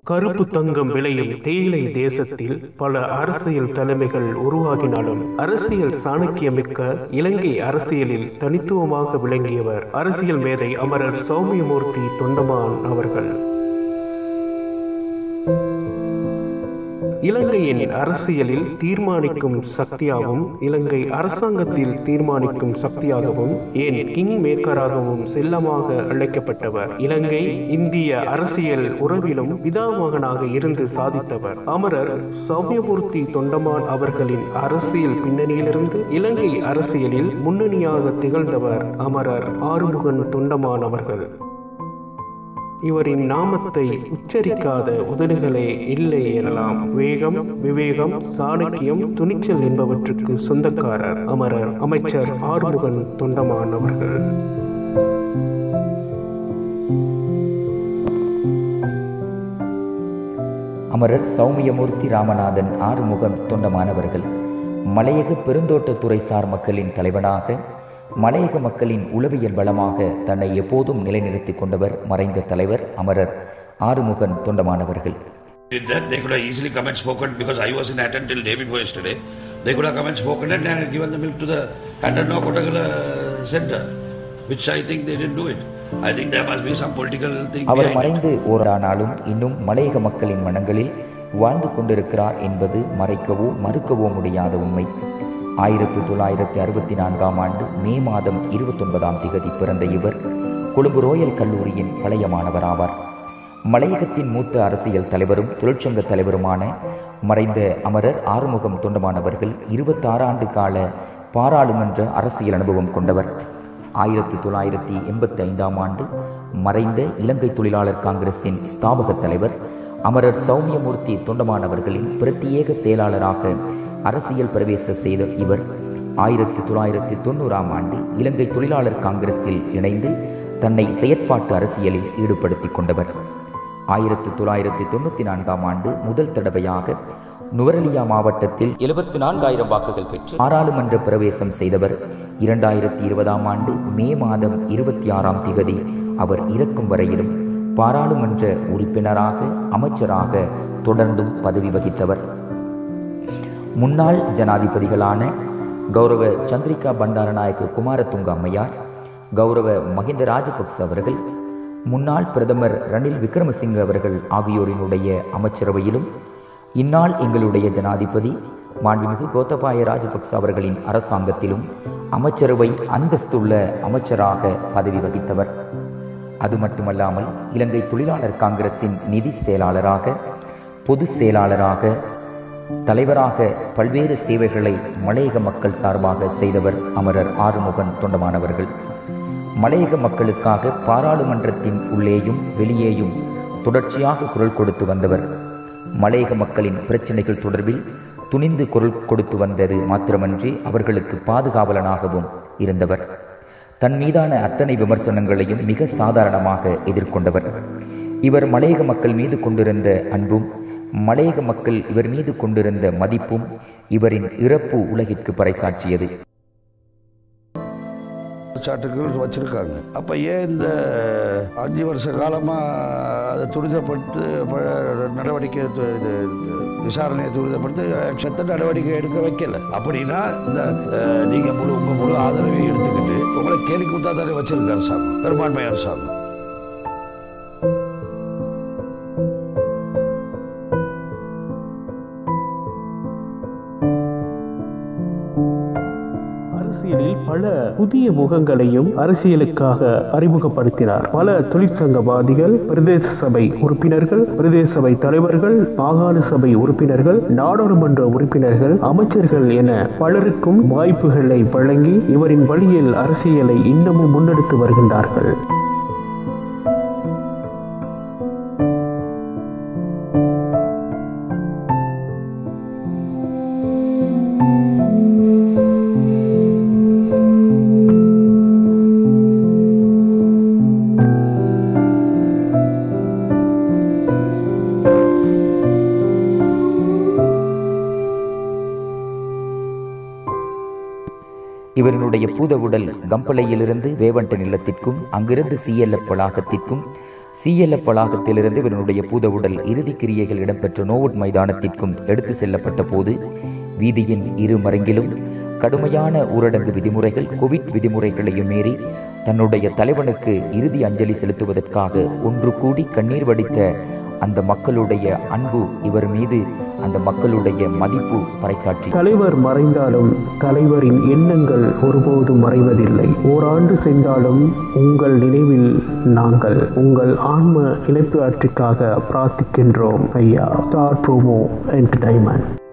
கருப்பு தங்கம் விளையும் தேயிலை தேசத்தில் பல அரசியல் தலைமைகள் உருவாகினாலும் அரசியல் சாணக்கியமிக்க இலங்கை அரசியலில் தனித்துவமாக விளங்கியவர் அரசியல் மேதை அமரர் சௌமியமூர்த்தி தொண்டமான் அவர்கள் இலங்கையின் அரசியலில் தீர்மானிக்கும் சக்தியாகவும் இலங்கை அரசாங்கத்தில் தீர்மானிக்கும் சக்தியாகவும் ஏன் கிங் மேக்கராகவும் செல்லமாக அழைக்கப்பட்டவர் இலங்கை இந்திய அரசியல் உறவிலும் பிதாமகனாக இருந்து சாதித்தவர் அமரர் சௌமியமூர்த்தி தொண்டமான் அவர்களின் அரசியல் பின்னணியிலிருந்து இலங்கை அரசியலில் முன்னணியாக திகழ்ந்தவர் அமரர் ஆறுமுகன் தொண்டமான் அவர்கள் இவரின் நாமத்தை உச்சரிக்காத உதடுகளே இல்லை எனலாம் வேகம் விவேகம் சாணக்கியம் துணிச்சல் என்பவற்றுக்கு சொந்தக்காரர் அமரர் அமைச்சர் ஆறுமுகன் தொண்டமான் அவர்கள் அமரர் சௌமியமூர்த்தி ராமநாதன் ஆறுமுகம் தொண்டமானவர்கள் மலையக பெருந்தோட்டத்துறை சார் மக்களின் தலைவனாக மலையக மக்களின் உளவியல் வளமாக தன்னை எப்போதும் நிலைநிறுத்திக் கொண்டவர் மறைந்த தலைவர் அமரர் Arumugan தொண்டமானவர்கள் did that, they could have easily come and spoken because I was in Hatton till day before yesterday. They could have come and spoken and uh, given the milk to the Hatton Law Kotagala center, which I think they didn't do it. I think there must be some political thing our behind it. மறைந்து ஓரானாலும் இன்னும் மலையக மக்களின் மனங்களில் வாழ்ந்து கொண்டிருக்கிறார் என்பது மறைக்கவோ மறுக்கவோ முடியாத உண்மை ஆயிரத்தி தொள்ளாயிரத்தி அறுபத்தி நான்காம் ஆண்டு மே மாதம் இருபத்தொன்பதாம் திகதி பிறந்த இவர் கொழும்பு ரோயல் கல்லூரியின் பழைய மாணவர் ஆவார் மலையகத்தின் மூத்த அரசியல் தலைவரும் தொழிற்சங்க தலைவருமான மறைந்த அமரர் ஆறுமுகம் தொண்டமானவர்கள் இருபத்தாறு ஆண்டு கால பாராளுமன்ற அரசியல் அனுபவம் கொண்டவர் ஆயிரத்தி தொள்ளாயிரத்தி எண்பத்தி ஐந்தாம் ஆண்டு மறைந்த இலங்கை தொழிலாளர் காங்கிரசின் ஸ்தாபக தலைவர் அமரர் சௌமியமூர்த்தி தொண்டமானவர்களின் பிரத்யேக செயலாளராக அரசியல் பிரவேச செய்த இவர் ஆயிரத்தி தொள்ளாயிரத்தி தொண்ணூறாம் ஆண்டு இலங்கை தொழிலாளர் காங்கிரஸில் இணைந்து தன்னை செயற்பாட்டு அரசியலில் ஈடுபடுத்திக் கொண்டவர் ஆயிரத்தி தொள்ளாயிரத்தி தொண்ணூற்றி நான்காம் ஆண்டு முதல் தடவையாக நுவரெலியா மாவட்டத்தில் எழுபத்தி நான்காயிரம் வாக்குகள் பெற்று பாராளுமன்ற பிரவேசம் செய்தவர் இரண்டாயிரத்தி இருபதாம் ஆண்டு மே மாதம் இருபத்தி ஆறாம் திகதி அவர் இறக்கும் வரையிலும் பாராளுமன்ற உறுப்பினராக அமைச்சராக தொடர்ந்தும் பதவி வகித்தவர் முன்னாள் ஜனாதிபதிகளான கௌரவ சந்திரிகா பண்டாரநாயக்க குமாரதுங்க அம்மையார் கௌரவ மஹிந்த ராஜபக்ச அவர்கள் முன்னாள் பிரதமர் ரணில் விக்ரமசிங்க அவர்கள் ஆகியோரினுடைய அமைச்சரவையிலும் இந்நாள் எங்களுடைய ஜனாதிபதி மாண்புமிகு கோத்தபாய ராஜபக்ச அவர்களின் அரசாங்கத்திலும் அமைச்சரவை அந்தஸ்துள்ள அமைச்சராக பதவி வகித்தவர் அது மட்டுமல்லாமல் இலங்கை தொழிலாளர் காங்கிரசின் நிதி செயலாளராக பொதுச் செயலாளராக தலைவராக பல்வேறு சேவைகளை மலையக மக்கள் சார்பாக செய்தவர் அமரர் ஆறுமுகன் தொண்டமானவர்கள் மலையக மக்களுக்காக பாராளுமன்றத்தின் உள்ளேயும் வெளியேயும் தொடர்ச்சியாக குரல் கொடுத்து வந்தவர் மலையக மக்களின் பிரச்சினைகள் தொடர்பில் துணிந்து குரல் கொடுத்து வந்தது மாத்திரமன்றி அவர்களுக்கு பாதுகாவலனாகவும் இருந்தவர் தன் மீதான அத்தனை விமர்சனங்களையும் மிக சாதாரணமாக எதிர்கொண்டவர் இவர் மலையக மக்கள் மீது கொண்டிருந்த அன்பும் மலையக மக்கள் இவர் மீது கொண்டிருந்த மதிப்பும் இவரின் இறப்பு உலகிற்கு பறைசாற்றியது குற்றச்சாட்டுகள் வச்சுருக்காங்க அப்போ ஏன் இந்த அஞ்சு வருஷ காலமாக அதை துரிதப்பட்டு ப- நடவடிக்கை து- இது விசாரணையை துரிதப்படுத்தி சட்ட நடவடிக்கை எடுக்க வைக்கல அப்படின்னா இந்த அஹ், நீங்க முழு உங்க முழு ஆதரவையும் எடுத்துக்கிட்டு உங்களை கேலி கூத்தா தானே வச்சிருக்கு அரசாங்கம் பெரும்பான்மை அரசாங்கம் அரசியலில் பல புதிய முகங்களையும் அரசியலுக்காக அறிமுகப்படுத்தினார் பல தொழிற்சங்கவாதிகள் பிரதேச சபை உறுப்பினர்கள் பிரதேச சபை தலைவர்கள் மாகாண சபை உறுப்பினர்கள் நாடாளுமன்ற உறுப்பினர்கள் அமைச்சர்கள் என பலருக்கும் வாய்ப்புகளை வழங்கி இவரின் வழியில் அரசியலை இன்னமும் முன்னெடுத்து வருகின்றார்கள் இவரினுடைய பூதவுடல் கம்பளையிலிருந்து வேவண்ட நிலத்திற்கும் அங்கிருந்து சிஎல்எஃப் வளாகத்திற்கும் சிஎல்எஃப் வளாகத்திலிருந்து இவனுடைய பூத உடல் இறுதி கிரியைகள் இடம்பெற்ற நோவுட் மைதானத்திற்கும் எடுத்து செல்லப்பட்ட போது வீதியின் இரு மரங்கிலும் கடுமையான ஊரடங்கு விதிமுறைகள் கோவிட் விதிமுறைகளையும் மீறி தன்னுடைய தலைவனுக்கு இறுதி அஞ்சலி செலுத்துவதற்காக ஒன்று கூடி கண்ணீர் வடித்த அந்த மக்களுடைய அன்பு இவர் மீது அந்த மக்களுடைய மதிப்பு பறைசாற்றி தலைவர் மறைந்தாலும் தலைவரின் எண்ணங்கள் ஒருபோதும் மறைவதில்லை ஓராண்டு சென்றாலும் உங்கள் நினைவில் நாங்கள் உங்கள் ஆன்ம இணைப்பு ஆற்றுக்காக பிரார்த்திக்கின்றோம் ஐயா ஸ்டார் ப்ரோமோ என்டர்டைன்மெண்ட்